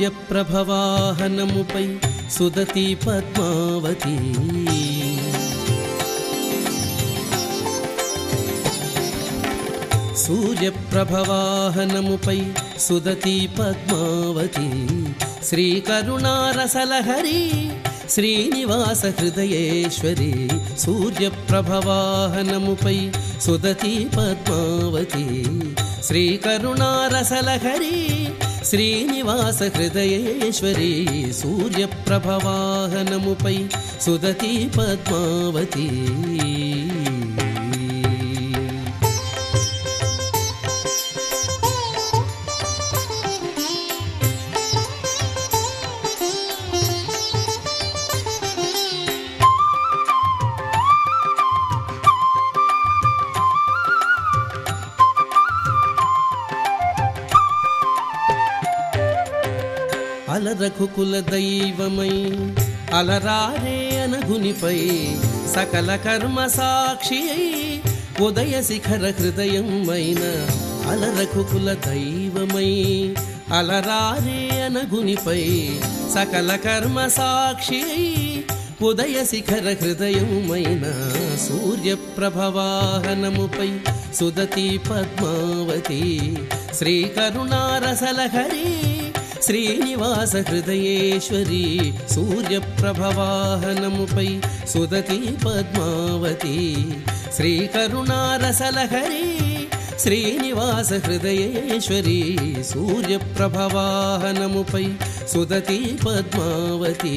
సూర్యప్రభవాహనముపై సుదతి పద్మావతి సూర్యప్రభవాహనముపై సుదతి పద్మావతి శ్రీకరుణారసలహరి శ్రీనివాస హృదయేశ్వరి సూర్యప్రభవాహనముపై సుదతి పద్మావతి శ్రీకరుణారసలహరి శ్రీనివాస హృదయేశ్వరి సూర్యప్రభవాహనముపై సుదతి పద్మావతి అలరఘుకుల దైవమై అలరారే అనగునిపై సకల కర్మ సాక్షి అయి ఉదయ శిఖర హృదయమైన అలరఘుకుల దైవమై అలరారే అనగునిపై సకల కర్మ సాక్షి అయి ఉదయ శిఖర హృదయమైన సూర్యప్రభవాహనముపై సుదతి పద్మావతి శ్రీకరుణారసలహరి శ్రీనివాస హృదయేశ్వరి సూర్యప్రభవాహనముపై సుదతి పద్మావతి శ్రీకరుణారసలహరి శ్రీనివాస హృదయేశ్వరి సూర్యప్రభవాహనముపై సుదతి పద్మావతి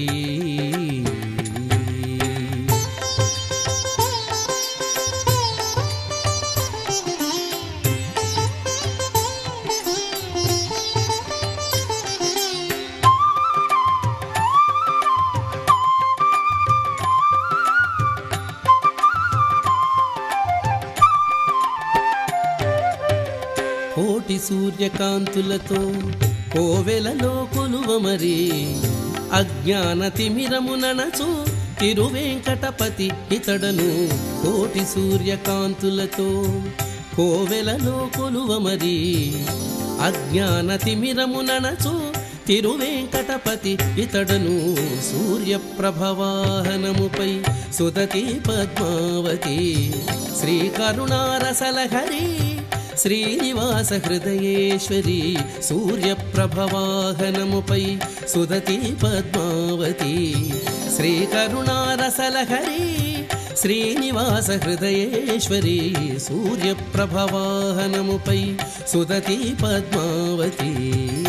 కోటి సూర్యకాంతులతో కోవెలలో కొలువమరి అజ్ఞాన తిమిరముననచు తిరువేంకటపతి ఇతడను కోటి సూర్యకాంతులతో కోవెలలో కొలువమరి అజ్ఞాన తిమిరముననచు తిరువేంకటపతి ఇతడను సూర్యప్రభవాహనముపై సుదతి పద్మావతి శ్రీకరుణారసలహరి శ్రీనివాస హృదయేశ్వరి సూర్యప్రభవాహనముపై సుదతి పద్మావతి శ్రీకరుణారసలహరి శ్రీనివాస హృదయేశ్వరి సూర్యప్రభవాహనముపై సుదతి పద్మావతి